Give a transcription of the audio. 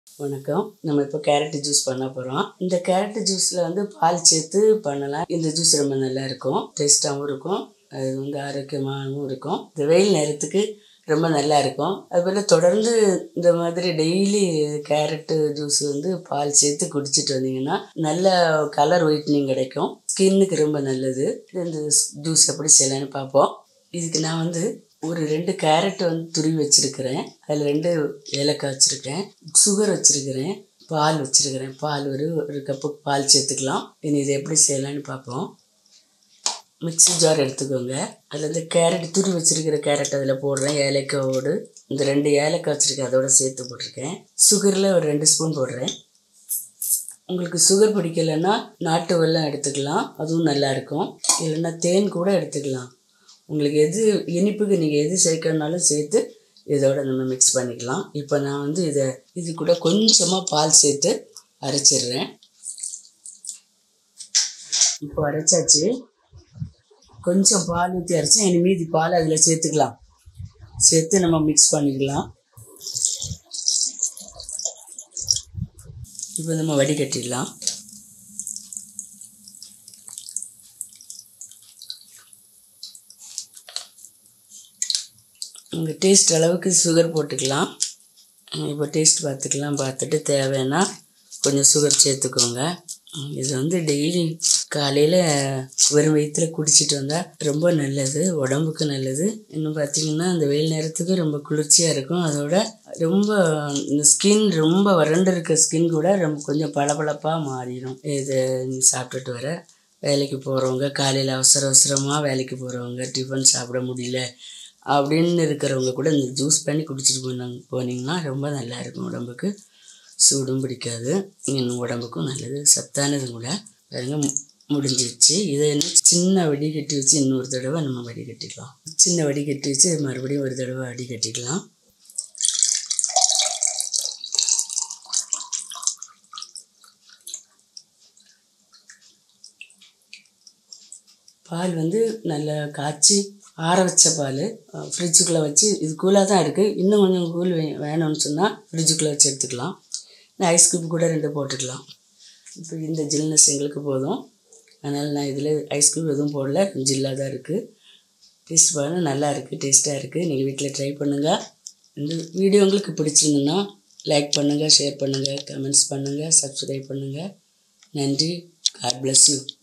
வணக்கம் நம்ம இப்போ கேரட் ஜூஸ் பண்ண போகிறோம் இந்த கேரட் ஜூஸில் வந்து பால் சேர்த்து பண்ணலாம் இந்த ஜூஸ் ரொம்ப நல்லா இருக்கும் டேஸ்ட்டாகவும் இருக்கும் அது வந்து ஆரோக்கியமாகவும் இருக்கும் இந்த வெயில் நேரத்துக்கு ரொம்ப நல்லா இருக்கும் அதுபோல் தொடர்ந்து இந்த மாதிரி டெய்லி கேரட்டு ஜூஸ் வந்து பால் சேர்த்து குடிச்சிட்டு வந்தீங்கன்னா நல்ல கலர் ஒயிட்னிங் கிடைக்கும் ஸ்கின்னுக்கு ரொம்ப நல்லது இந்த ஜூஸ் எப்படி செய்யலான்னு பார்ப்போம் இதுக்கு நான் வந்து ஒரு ரெண்டு கேரட் வந்து துருவி வச்சுருக்கிறேன் அதில் ரெண்டு ஏலக்காய் வச்சுருக்கேன் சுகர் வச்சுருக்கிறேன் பால் வச்சுருக்கிறேன் பால் ஒரு ஒரு கப்பு பால் சேர்த்துக்கலாம் இனி இதை எப்படி செய்யலான்னு பார்ப்போம் மிக்ஸி ஜார் எடுத்துக்கோங்க அதில் இந்த கேரட் துருவி வச்சுருக்கிற கேரட் அதில் போடுறேன் ஏலக்காயோடு இந்த ரெண்டு ஏலக்காய் வச்சுருக்கேன் அதோட சேர்த்து போட்டிருக்கேன் சுகரில் ஒரு ரெண்டு ஸ்பூன் போடுறேன் உங்களுக்கு சுகர் பிடிக்கலைன்னா நாட்டு வெல்லம் எடுத்துக்கலாம் அதுவும் நல்லாயிருக்கும் இல்லைன்னா தேன் கூட எடுத்துக்கலாம் உங்களுக்கு எது இனிப்புக்கு நீங்கள் எது சேர்க்கறனாலும் சேர்த்து இதோட நம்ம மிக்ஸ் பண்ணிக்கலாம் இப்போ நான் வந்து இதை இது கூட கொஞ்சமாக பால் சேர்த்து அரைச்சிடுறேன் இப்போ அரைச்சாச்சு கொஞ்சம் பால் ஊற்றி அரைச்சா இனி மீதி பால் அதில் சேர்த்துக்கலாம் சேர்த்து நம்ம மிக்ஸ் பண்ணிக்கலாம் இப்போ நம்ம வடிகட்டிடலாம் உங்கள் டேஸ்ட் அளவுக்கு சுகர் போட்டுக்கலாம் இப்போ டேஸ்ட் பார்த்துக்கலாம் பார்த்துட்டு தேவைன்னா கொஞ்சம் சுகர் சேர்த்துக்கோங்க இது வந்து டெய்லி காலையில் வெறும் வயிற்றில் குடிச்சிட்டு வந்தால் ரொம்ப நல்லது உடம்புக்கு நல்லது இன்னும் பார்த்தீங்கன்னா அந்த வெயில் நேரத்துக்கு ரொம்ப குளிர்ச்சியாக இருக்கும் அதோட ரொம்ப இந்த ஸ்கின் ரொம்ப வறண்டு இருக்க ஸ்கின் கூட ரொம்ப கொஞ்சம் பளபளப்பாக மாறிடும் இதை சாப்பிட்டுட்டு வர வேலைக்கு போகிறவங்க காலையில் அவசர அவசரமாக வேலைக்கு போகிறவங்க டிஃபன் சாப்பிட முடியல அப்படின்னு இருக்கிறவங்க கூட இந்த ஜூஸ் பண்ணி குடிச்சிட்டு போனாங்க போனீங்கன்னா ரொம்ப நல்லா இருக்கும் உடம்புக்கு சூடும் பிடிக்காது இன்னும் உடம்புக்கும் நல்லது சத்தானது கூட பாருங்க முடிஞ்சிடுச்சு இதை என்ன சின்ன வடிகட்டி வச்சு இன்னொரு தடவை நம்ம வடிகட்டிக்கலாம் சின்ன வடிகட்டி வச்சு மறுபடியும் ஒரு தடவை வடிகட்டிக்கலாம் பால் வந்து நல்லா காய்ச்சி ஆற வச்ச பால் ஃப்ரிட்ஜுக்குள்ளே வச்சு இது கூலாக தான் இருக்குது இன்னும் கொஞ்சம் கூல் வே வேணும்னு சொன்னால் ஃப்ரிட்ஜுக்குள்ளே வச்சு எடுத்துக்கலாம் ஐஸ் க்யூப் கூட ரெண்டு போட்டுக்கலாம் இப்போ இந்த ஜில்னஸ் எங்களுக்கு போதும் அதனால் நான் இதில் ஐஸ் க்யூப் எதுவும் போடல ஜில்லாக தான் இருக்குது டேஸ்ட் பாருங்கள் நல்லா இருக்குது டேஸ்ட்டாக இருக்குது நீங்கள் வீட்டில் ட்ரை பண்ணுங்கள் இந்த வீடியோ உங்களுக்கு பிடிச்சிருந்துன்னா லைக் பண்ணுங்கள் ஷேர் பண்ணுங்கள் கமெண்ட்ஸ் பண்ணுங்கள் சப்ஸ்கிரைப் பண்ணுங்கள் நன்றி காட் பிளஸ் யூ